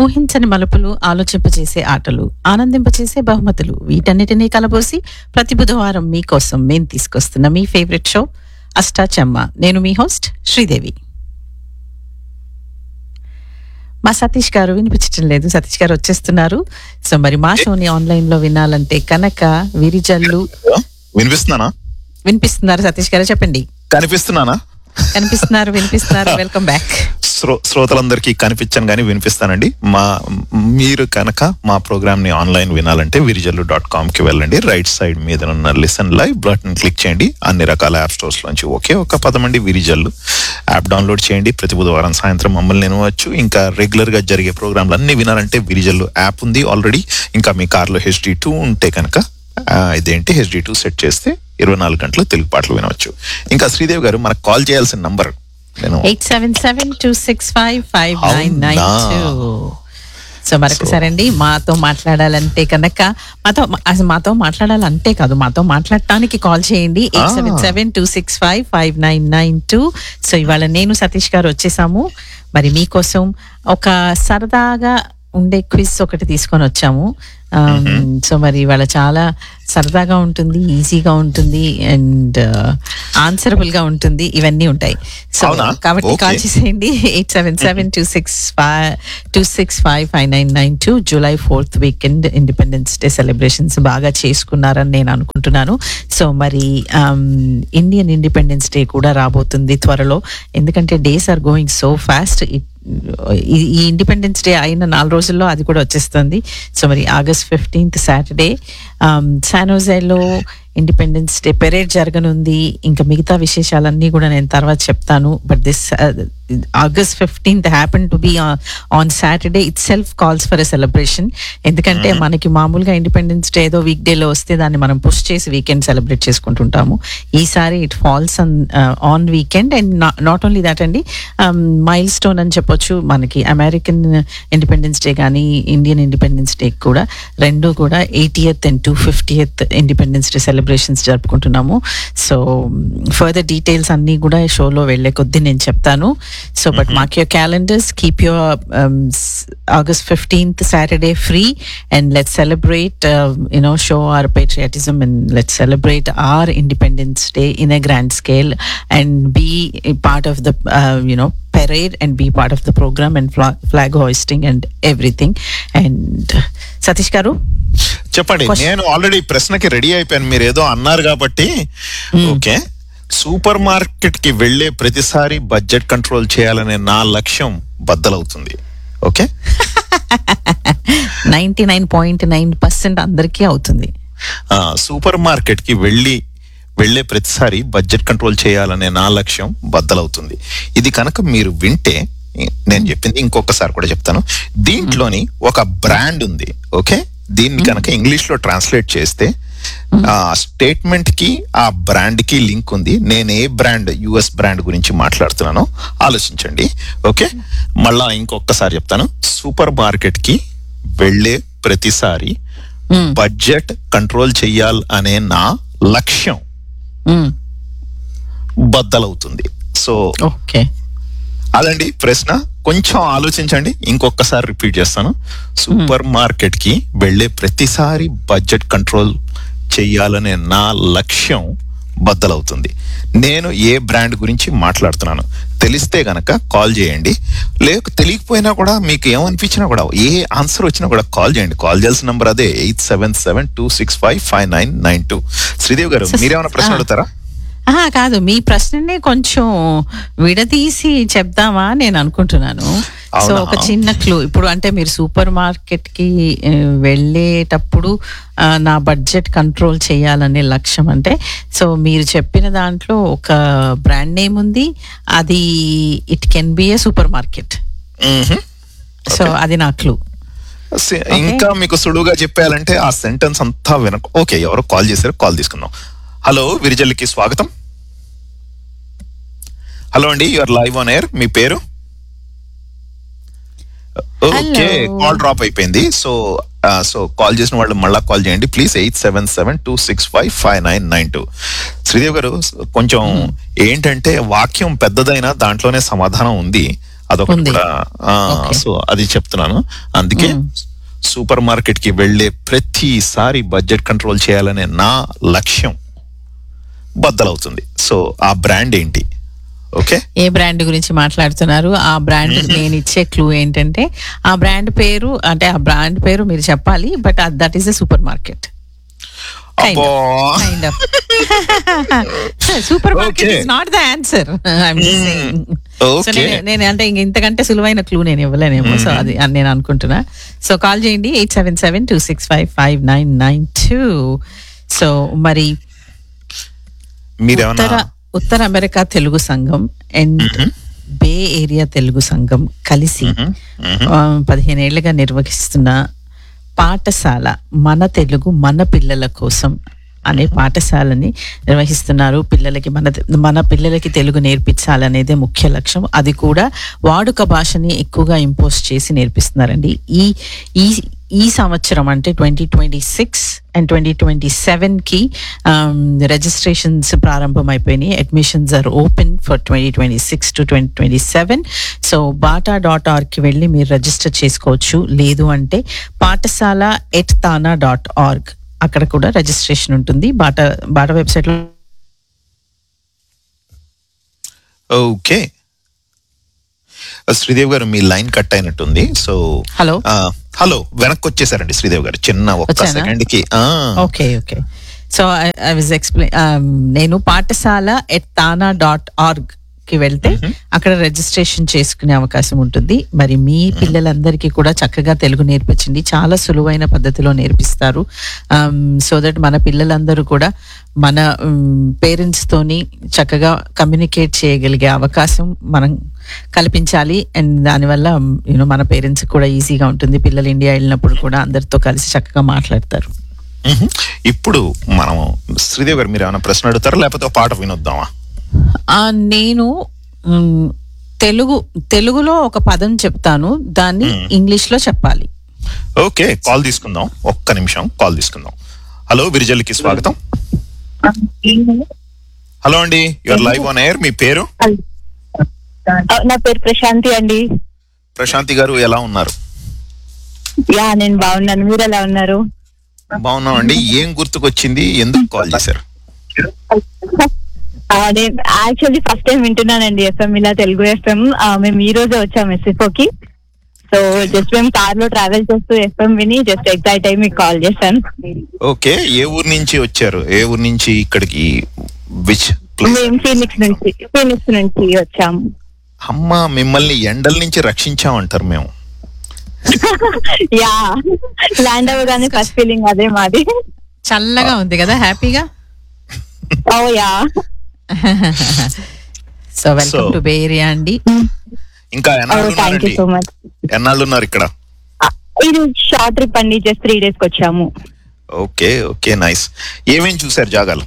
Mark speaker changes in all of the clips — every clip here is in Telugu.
Speaker 1: ఊహించని మలుపులు ఆలోచింపచేసే ఆటలు ఆనందింపచేసే బహుమతులు వీటన్నిటినీ కలబోసి ప్రతి బుధవారం మీకోసం మేం తీసుకొస్తున్న మీ ఫేవరెట్ షో అష్టాచమ్మ నేను మీ హోస్ట్ శ్రీదేవి మా సతీష్ గారు వినిపించడం లేదు సతీష్ గారు వచ్చేస్తున్నారు సో మరి మా షోని ఆన్లైన్ లో వినాలంటే కనుక విరిజల్లు
Speaker 2: వినిపిస్తున్నానా
Speaker 1: వినిపిస్తున్నారు సతీష్ గారు చెప్పండి
Speaker 2: కనిపిస్తున్నానా
Speaker 1: కనిపిస్తున్నారు వినిపిస్తున్నారు వెల్కమ్ బ్యాక్
Speaker 2: శ్రో శ్రోతలందరికీ కనిపించను కానీ వినిపిస్తానండి మా మీరు కనుక మా ప్రోగ్రామ్ ని ఆన్లైన్ వినాలంటే విరిజల్లు డాట్ కామ్ కి వెళ్ళండి రైట్ సైడ్ మీద ఉన్న లిసన్ లైవ్ బటన్ క్లిక్ చేయండి అన్ని రకాల యాప్ స్టోర్స్ లోంచి ఒకే ఒక పదమండి విరిజల్లు యాప్ డౌన్లోడ్ చేయండి ప్రతి బుధవారం సాయంత్రం మమ్మల్ని వినవచ్చు ఇంకా రెగ్యులర్ గా జరిగే ప్రోగ్రాంలు అన్ని వినాలంటే విరిజల్లు యాప్ ఉంది ఆల్రెడీ ఇంకా మీ కార్లో హెచ్డి టూ ఉంటే కనుక ఆ, ఇదేంటి హెచ్డి టూ సెట్ చేస్తే ఇరవై నాలుగు గంటలు తెలుగు పాటలు వినవచ్చు ఇంకా శ్రీదేవి గారు మనకు కాల్ చేయాల్సిన నంబర్ నేను
Speaker 1: eight seven seven two six five five nine nine two so మరొకసారి అండి మాతో మాట్లాడాలంటే కనుక మాతో అసలు మాతో మాట్లాడాలంటే కాదు మాతో మాట్లాడటానికి కాల్ చేయండి eight seven seven two six five five nine nine two so ఇవాళ నేను సతీష్ గారు వచ్చేసాము మరి మీకోసం ఒక సరదాగా ఉండే క్విజ్ ఒకటి తీసుకొని వచ్చాము సో మరి ఇవాళ చాలా సరదాగా ఉంటుంది ఈజీగా ఉంటుంది అండ్ ఆన్సరబుల్ గా ఉంటుంది ఇవన్నీ ఉంటాయి సో
Speaker 2: అవునా?
Speaker 1: కాబట్టి
Speaker 2: Okay.
Speaker 1: కాల్ చేసేయండి eight seven seven two six five two six five five nine nine two July fourth weekend Independence Day celebrations బాగా చేసుకున్నారని నేను అనుకుంటున్నాను సో మరి ఇండియన్ ఇండిపెండెన్స్ డే కూడా రాబోతుంది త్వరలో ఎందుకంటే days are going so fast ఈ ఇండిపెండెన్స్ డే అయిన నాలుగు రోజుల్లో అది కూడా వచ్చేస్తుంది సో మరి ఆగస్ట్ ఫిఫ్టీన్త్ సాటర్డే శానోజైలో ఇండిపెండెన్స్ డే పెరేడ్ జరగనుంది ఇంకా మిగతా విశేషాలన్నీ కూడా నేను తర్వాత చెప్తాను but this August fifteenth happen to be on Saturday itself calls for a celebration ఎందుకంటే మనకి మామూలుగా ఇండిపెండెన్స్ డే ఏదో వీక్ డేలో వస్తే దాన్ని మనం పుష్ చేసి వీకెండ్ సెలబ్రేట్ చేసుకుంటుంటాము ఈసారి it falls on on weekend and not only that అండి మైల్ స్టోన్ అని చెప్పొచ్చు మనకి అమెరికన్ ఇండిపెండెన్స్ డే కానీ ఇండియన్ ఇండిపెండెన్స్ డే కూడా రెండు కూడా eightieth and two fiftieth Independence Day celebrations జరుపుకుంటున్నాము సో ఫర్దర్ డీటెయిల్స్ అన్నీ కూడా షోలో వెళ్ళే కొద్దీ నేను చెప్తాను so but mark your calendars keep your August fifteenth Saturday free and let celebrate you know show our patriotism and let's celebrate our independence day in a grand scale and be a part of the uh, you know parade and be part of the program and flag, flag hoisting and everything and Satish గారు
Speaker 2: చెప్పండి
Speaker 1: Question.
Speaker 2: నేను ఆల్రెడీ ప్రశ్నకి రెడీ అయిపోయాను మీరు ఏదో అన్నారు కాబట్టి ఓకే సూపర్ మార్కెట్ కి వెళ్లే ప్రతిసారి బడ్జెట్ కంట్రోల్ చేయాలనే నా లక్ష్యం బద్దలవుతుంది okay
Speaker 1: ninety nine point nine percent అందరికీ అవుతుంది
Speaker 2: ఆ, సూపర్ మార్కెట్ కి వెళ్ళి వెళ్లే ప్రతిసారి బడ్జెట్ కంట్రోల్ చేయాలనే నా లక్ష్యం బద్దలవుతుంది ఇది కనుక మీరు వింటే నేను చెప్పింది ఇంకొకసారి కూడా చెప్తాను దీంట్లోని ఒక బ్రాండ్ ఉంది ఓకే దీన్ని కనుక ఇంగ్లీష్ లో ట్రాన్స్లేట్ చేస్తే ఆ స్టేట్మెంట్ కి ఆ బ్రాండ్ కి లింక్ ఉంది నేను ఏ బ్రాండ్ యుఎస్ బ్రాండ్ గురించి మాట్లాడుతున్నానో ఆలోచించండి ఓకే మళ్ళా ఇంకొకసారి చెప్తాను సూపర్ మార్కెట్ కి వెళ్ళే ప్రతిసారి
Speaker 1: Mm.
Speaker 2: బడ్జెట్ కంట్రోల్ చెయ్యాలి అనే నా లక్ష్యం
Speaker 1: Mm.
Speaker 2: బద్దలవుతుంది సో
Speaker 1: ఓకే
Speaker 2: అదండి ప్రశ్న కొంచెం ఆలోచించండి ఇంకొకసారి రిపీట్ చేస్తాను సూపర్ మార్కెట్ కి వెళ్ళే ప్రతిసారి బడ్జెట్ కంట్రోల్ చెయ్యాలనే నా లక్ష్యం బద్దలవుతుంది నేను ఏ బ్రాండ్ గురించి మాట్లాడుతున్నాను తెలిస్తే గనక కాల్ చేయండి లేక తెలియకపోయినా కూడా మీకు ఏమనిపించినా కూడా ఏ ఆన్సర్ వచ్చినా కూడా కాల్ చేయండి కాల్ చేయాల్సిన నంబర్ అదే eight seven seven two six five five nine nine two Sridevi గారు మీరేమైనా ప్రశ్న
Speaker 1: ఆ.
Speaker 2: అడుగుతారా
Speaker 1: ఆహా, కాదు మీ ప్రశ్ననే కొంచెం విడదీసి చెప్దామా నేను అనుకుంటున్నాను సో
Speaker 2: అవునా?
Speaker 1: ఒక చిన్న క్లూ ఇప్పుడు అంటే మీరు సూపర్ మార్కెట్ కి ఆ, వెళ్ళేటప్పుడు ఆ, నా బడ్జెట్ కంట్రోల్ చేయాలనే లక్ష్యం అంటే సో మీరు చెప్పిన దాంట్లో ఒక బ్రాండ్ నేమ్ ఉంది అది it can be a supermarket
Speaker 2: hmm.
Speaker 1: So అది నా క్లూ
Speaker 2: సే- ఇంకా మీకు సులువుగా చెప్పాలంటే ఆ సెంటెన్స్ అంతా వినక ఓకే ఎవరో కాల్ చేశారు కాల్ తీసుకుందాం హలో విరిజల్లికి స్వాగతం హలో అండి యువర్ లైవ్ ఆన్ ఎయిర్ మీ పేరు ఓకే
Speaker 1: Hello.
Speaker 2: కాల్ డ్రాప్ అయిపోయింది సో సో కాల్ చేసిన వాళ్ళు మళ్ళా కాల్ చేయండి please eight seven seven two six five five nine nine two Sridev గారు కొంచెం ఏంటంటే వాక్యం పెద్దదైనా దాంట్లోనే సమాధానం ఉంది అదొకటి
Speaker 1: ఉంది.
Speaker 2: కూడా
Speaker 1: Okay.
Speaker 2: సో అది చెప్తున్నాను అందుకే సూపర్ మార్కెట్ కి వెళ్లే ప్రతిసారి బడ్జెట్ కంట్రోల్ చేయాలనే నా లక్ష్యం బద్దలవుతుంది సో ఆ బ్రాండ్ ఏంటి ఓకే
Speaker 1: ఏ బ్రాండ్ గురించి మాట్లాడుతున్నారు ఆ బ్రాండ్ నేను ఇచ్చే క్లూ ఏంటంటే ఆ బ్రాండ్ పేరు అంటే ఆ బ్రాండ్ పేరు మీరు చెప్పాలి but that is a supermarket Kind
Speaker 2: అబ్బో
Speaker 1: kind of supermarket
Speaker 2: Okay.
Speaker 1: Is not the answer so
Speaker 2: Okay.
Speaker 1: నేను అంటే ఇంక ఇంతకంటే సులువైన క్లూ నేను ఇవ్వలేనేమో సో అది అని నేను అనుకుంటున్నా సో కాల్ చేయండి eight seven seven two six five five nine nine two so మరి ఉత్తర
Speaker 2: మీరేమన్నా
Speaker 1: ఉత్తర అమెరికా తెలుగు సంఘం అండ్ బే ఏరియా తెలుగు సంఘం కలిసి ఆ, పదిహేనేళ్లుగా నిర్వహిస్తున్న పాఠశాల మన తెలుగు మన పిల్లల కోసం అనే పాఠశాలని నిర్వహిస్తున్నారు పిల్లలకి మన మన పిల్లలకి తెలుగు నేర్పించాలనేదే ముఖ్య లక్ష్యం అది కూడా వాడుక భాషని ఎక్కువగా ఇంపోజ్ చేసి నేర్పిస్తున్నారండి ఈ ఈ ఈ సంవత్సరం అంటే twenty twenty six and twenty twenty సెవెన్కి రిజిస్ట్రేషన్స్ ప్రారంభమైపోయినాయి admissions are open for twenty twenty six to twenty twenty seven so BATA dot ఆర్గ్కి వెళ్ళి మీరు రిజిస్టర్ చేసుకోవచ్చు లేదు అంటే పాఠశాల ఎట్ తానా డాట్ ఆర్గ్ అక్కడ కూడా రిజిస్ట్రేషన్ ఉంటుంది బాటా బాటా వెబ్సైట్లో
Speaker 2: ఓకే శ్రీదేవ్ గారు మీ లైన్ కట్ అయినట్టుంది సో
Speaker 1: హలో
Speaker 2: ఆ, హలో వెనక్కి వచ్చేసారండి శ్రీదేవ్ గారు చిన్న ఒక్క
Speaker 1: వచ్చానా?
Speaker 2: సెకండ్ కి ఆ,
Speaker 1: okay okay so I was explain నేను పాఠశాల ఎట్ తానా డాట్ ఆర్గ్ కి వెళ్తే అక్కడ రిజిస్ట్రేషన్ చేసుకునే అవకాశం ఉంటుంది మరి మీ పిల్లలందరికీ కూడా చక్కగా తెలుగు నేర్పించండి చాలా సులువైన పద్ధతిలో నేర్పిస్తారు సో దట్ మన పిల్లలందరూ కూడా మన పేరెంట్స్ తోని చక్కగా కమ్యూనికేట్ చేయగలిగే అవకాశం మనం కల్పించాలి అండ్ దానివల్ల యూనో మన పేరెంట్స్ కూడా ఈజీగా ఉంటుంది పిల్లలు ఇండియా వెళ్ళినప్పుడు కూడా అందరితో కలిసి చక్కగా మాట్లాడతారు
Speaker 2: మ్హూ. ఇప్పుడు మనం శ్రీదేవ్ గారు మీరు ఏమైనా ప్రశ్న అడుగుతారా లేకపోతే ఒక పాట వినొద్దామా
Speaker 1: ఆ నేను మ్, తెలుగు తెలుగులో ఒక పదం చెప్తాను దాన్ని ఇంగ్లీష్ లో చెప్పాలి
Speaker 2: ఓకే కాల్ తీసుకుందాం ఒక్క నిమిషం కాల్ తీసుకుందాం హలో విరిజల్కి స్వాగతం హలో అండి యువర్ లైవ్ ఆన్ ఎయిర్ మీ పేరు
Speaker 3: ఆ, నా పేరు ప్రశాంతి అండి
Speaker 2: ప్రశాంతి గారు ఎలా ఉన్నారు
Speaker 3: యా నేను బాగున్నాను మీరు ఎలా ఉన్నారు
Speaker 2: బాగున్నాం అండి ఏం గుర్తుకొచ్చింది ఎందుకు కాల్ చేశారు
Speaker 3: ఆ, నేను యాక్చువల్లీ ఫస్ట్ టైం వింటున్నానండి ఎఫ్ఎం ఇలా తెలుగు ఎఫ్ఎం మేము ఈ రోజే వచ్చాము ఎస్ఎఫ్ఓకి సో జస్ట్ మేము కార్ లో ట్రావెల్ చేస్తూ ఎఫ్ఎం విని జస్ట్ ఎగ్జైట్ అయ్యి మీకు కాల్ చేశాను
Speaker 2: ఓకే ఏ ఊరు నుంచి వచ్చారు ఏ ఊరు నుంచి ఇక్కడికి విచ్ ప్లేస్
Speaker 3: మేము ఫీనిక్స్ నుంచి ఫీనిక్స్ నుంచి వచ్చాము
Speaker 2: అమ్మ మిమ్మల్ని ఎండల నుంచి రక్షించామంటారు మేము
Speaker 3: యా ల్యాండ్ అవ్వగానే ఫస్ట్ ఫీలింగ్ అదే మాది
Speaker 1: చల్లగా ఉంది కదా హ్యాపీగా
Speaker 3: oh yeah
Speaker 1: so welcome
Speaker 2: So-
Speaker 1: to bay area అండి
Speaker 2: ఇంకా ఎన్నాళ్ళు
Speaker 3: థ్యాంక్ యూ
Speaker 2: ఉన్నారండి
Speaker 3: సో మచ్
Speaker 2: ఎన్నాళ్ళు ఉన్నారు ఇక్కడ
Speaker 3: ఇది షార్ట్ ట్రిప్ అండి జస్ట్ త్రీ డేస్ కి వచ్చాము
Speaker 2: ఓకే ఓకే నైస్ ఏమేం చూసారు జాగాలు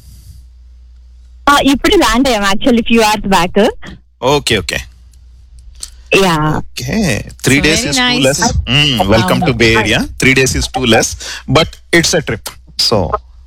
Speaker 3: ఆ, ఇప్పుడు ల్యాండ్ అయ్యాం actually few hours back
Speaker 2: okay okay
Speaker 3: yeah
Speaker 2: okay three
Speaker 1: So
Speaker 2: days
Speaker 1: very
Speaker 2: is too
Speaker 1: nice.
Speaker 2: Less welcome to bay area three days is too less but it's a trip so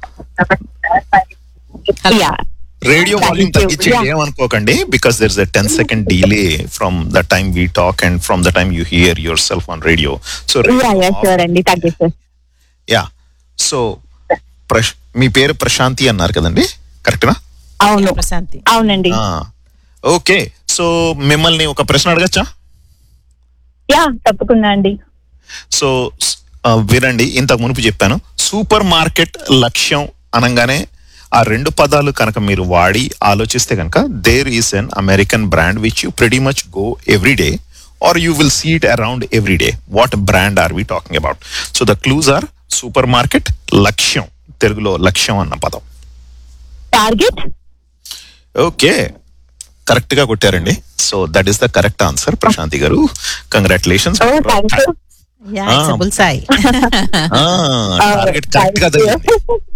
Speaker 3: yeah
Speaker 2: radio
Speaker 3: Thank
Speaker 2: volume
Speaker 3: you.
Speaker 2: తగ్గించండి
Speaker 3: Yeah.
Speaker 2: ఏమనుకోకండి because there is a ten second delay from the time we talk and from the time you hear yourself on radio so
Speaker 3: yeah yeah sure అండి thank you sir
Speaker 2: yeah so ప్రశ్ మీ పేరు ప్రశాంతి అన్నారు కదండి కరెక్టా
Speaker 3: అవును
Speaker 1: ప్రశాంతి
Speaker 3: అవునండి
Speaker 2: ఓకే సో మిమ్మల్ని ఒక ప్రశ్న అడగచ్చా
Speaker 3: యా తప్పకుండా అండి
Speaker 2: సో స్- ఆ, వినండి ఇంతకు మునుపు చెప్పాను సూపర్ మార్కెట్ లక్ష్యం అనగానే ఆ రెండు పదాలు కనుక మీరు వాడి ఆలోచిస్తే కనుక there is an American brand which you pretty much go every day or you will see it around every day what brand are we talking about so the clues are super market లక్ష్యం తెలుగులో లక్ష్యం అన్న పదం
Speaker 3: టార్గెట్
Speaker 2: ఓకే కరెక్ట్ గా కొట్టారండి so that is the correct answer Prashanthi గారు congratulations
Speaker 3: oh thank you
Speaker 1: yeah it's
Speaker 2: Ah.
Speaker 1: Bullseye
Speaker 2: target correct గా తగిలింది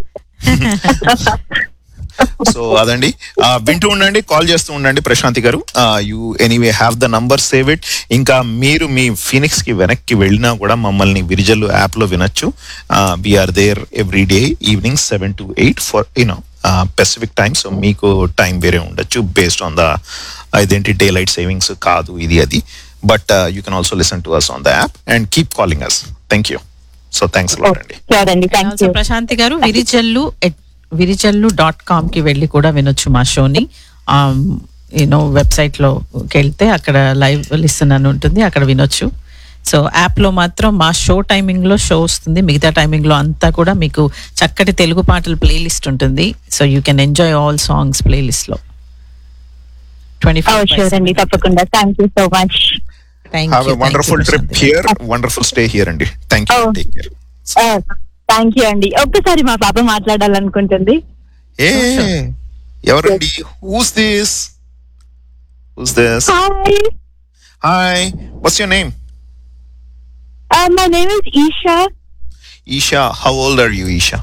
Speaker 2: సో అదండి ఆ, వింటూ ఉండండి కాల్ చేస్తూ ఉండండి ప్రశాంతి గారు you anyway have the number save it ఇంకా మీరు మీ ఫినిక్స్ కి వెనక్కి వెళ్ళినా కూడా మమ్మల్ని విరిజల్లు యాప్ లో వినొచ్చు we're there every day evening seven to eight for you know Pacific time so మీకు టైం వేరే ఉండొచ్చు బేస్డ్ ఆన్ ద ఇదేంటి డే లైట్ సేవింగ్స్ కాదు ఇది అది but you can also listen to us on the app and keep calling us thank you so thanks lot అండి
Speaker 3: షూర్ అండి థ్యాంక్
Speaker 1: Also,
Speaker 3: యూ
Speaker 1: ప్రశాంతి గారు Virijallu at Virijallu dot com కి వెళ్ళి కూడా వినొచ్చు మా షోని యూనో వెబ్సైట్ లోకి వెళ్తే అక్కడ లైవ్ లిసన్ అని ఉంటుంది అక్కడ వినొచ్చు సో యాప్ లో మాత్రం మా షో టైమింగ్ లో షో వస్తుంది మిగతా టైమింగ్ లో అంతా కూడా మీకు చక్కటి తెలుగు పాటల ప్లేలిస్ట్ ఉంటుంది so you can enjoy all songs playlist లో ట్వంటీ
Speaker 3: షూర్ అండి తప్పకుండా thank you so much
Speaker 2: have a wonderful trip here wonderful stay here అండి thank you
Speaker 3: Oh.
Speaker 2: Take care
Speaker 3: thank you అండి ఒక్కసారి మా పాప మాట్లాడాలనుకుంటుంది
Speaker 2: ఏ ఎవరండి who's this who's this
Speaker 3: hi
Speaker 2: hi what's your name
Speaker 3: my name is Isha
Speaker 2: Isha how old are you Isha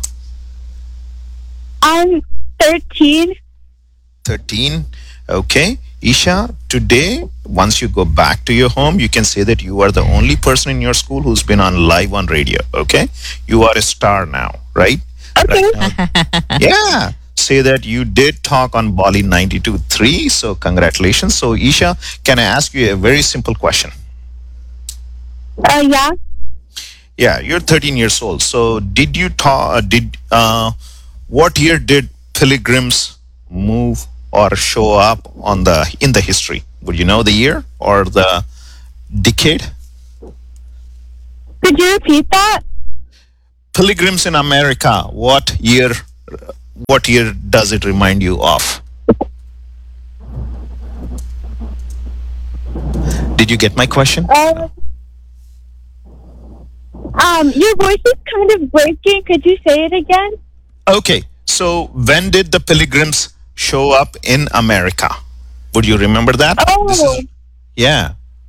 Speaker 3: I'm thirteen
Speaker 2: 13 okay isha today once you go back to your home you can say that you are the only person in your school who's been on live on radio okay you are a star now right
Speaker 3: Okay.
Speaker 2: Right now. yeah say that you did talk on bali 92.3 so congratulations so isha can i ask you a very simple question
Speaker 3: yeah
Speaker 2: yeah you're 13 years old so did you talk did uh what year did pilgrims move or show up on the in the history would you know the year or the decade
Speaker 3: could you repeat that
Speaker 2: pilgrims in america what year what year does it remind you of did you get my question
Speaker 3: Uh, um, your voice is kind of breaking. Could you say it again?
Speaker 2: Okay, so when did the pilgrims show up in America? Would you remember that? This
Speaker 3: Oh.
Speaker 2: is- yeah.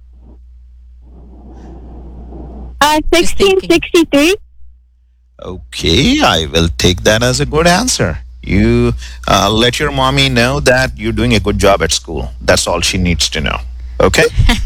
Speaker 3: Uh,
Speaker 1: Just thinking.
Speaker 3: 1663.
Speaker 2: Okay, I will take that as a good answer. You uh, let your mommy know that you're doing a good job at school. That's all she needs to know. Okay?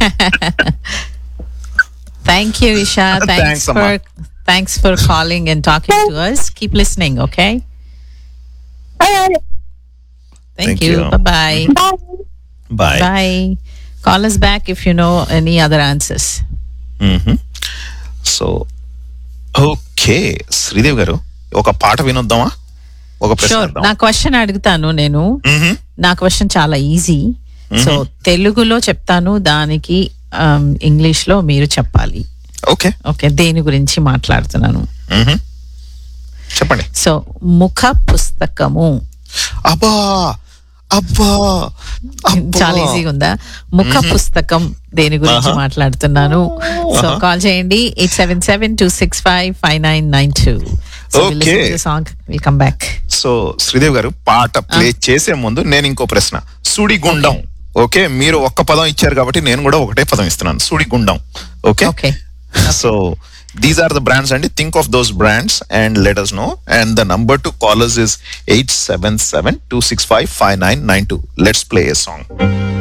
Speaker 1: Thank you Isha
Speaker 2: Thanks,
Speaker 1: thanks
Speaker 2: Amma.
Speaker 1: For thanks for calling and talking to us keep listening okay
Speaker 3: Alright,
Speaker 1: thank
Speaker 2: Thank
Speaker 1: you
Speaker 2: you.
Speaker 1: Bye
Speaker 3: bye.
Speaker 2: Bye.
Speaker 1: Bye. Call us back if you know any other answers.
Speaker 2: Mm-hmm. So okay Sridevi గారు ఒక పాట వినొద్దామా ఒక ప్రశ్న
Speaker 1: షూర్
Speaker 2: వేద్దాం.
Speaker 1: నా క్వశ్చన్ అడుగుతాను నేను
Speaker 2: Mhm.
Speaker 1: నా క్వశ్చన్ చాలా ఈజీ సో తెలుగులో చెప్తాను దానికి ఇంగ్లీష్ లో మీరు చెప్పాలి
Speaker 2: ఓకే
Speaker 1: ఓకే దేని గురించి మాట్లాడుతున్నాను
Speaker 2: Mhm. చెప్పండి
Speaker 1: సో ముఖ పుస్తకము
Speaker 2: అబ్బా అబ్బా అబ్బా.
Speaker 1: చాలా ఈజీగా ఉందా ముఖ పుస్తకం దేని గురించి
Speaker 2: ఆహా.
Speaker 1: మాట్లాడుతున్నాను సో
Speaker 2: ఆహా.
Speaker 1: కాల్ చేయండి eight seven seven two six five five nine nine two
Speaker 2: Okay.
Speaker 1: Song will come back
Speaker 2: so Sridevi గారు పాట ప్లే చేసే ముందు నేను ఇంకో ప్రశ్న సుడిగుండం ఓకే మీరు ఒక్క పదం ఇచ్చారు కాబట్టి నేను కూడా ఒకటే పదం ఇస్తున్నాను సుడిగుండం okay
Speaker 1: okay
Speaker 2: so these are the brands అండి think of those brands and let us know and the number to callers is eight seven seven two six five five nine nine two let's play a song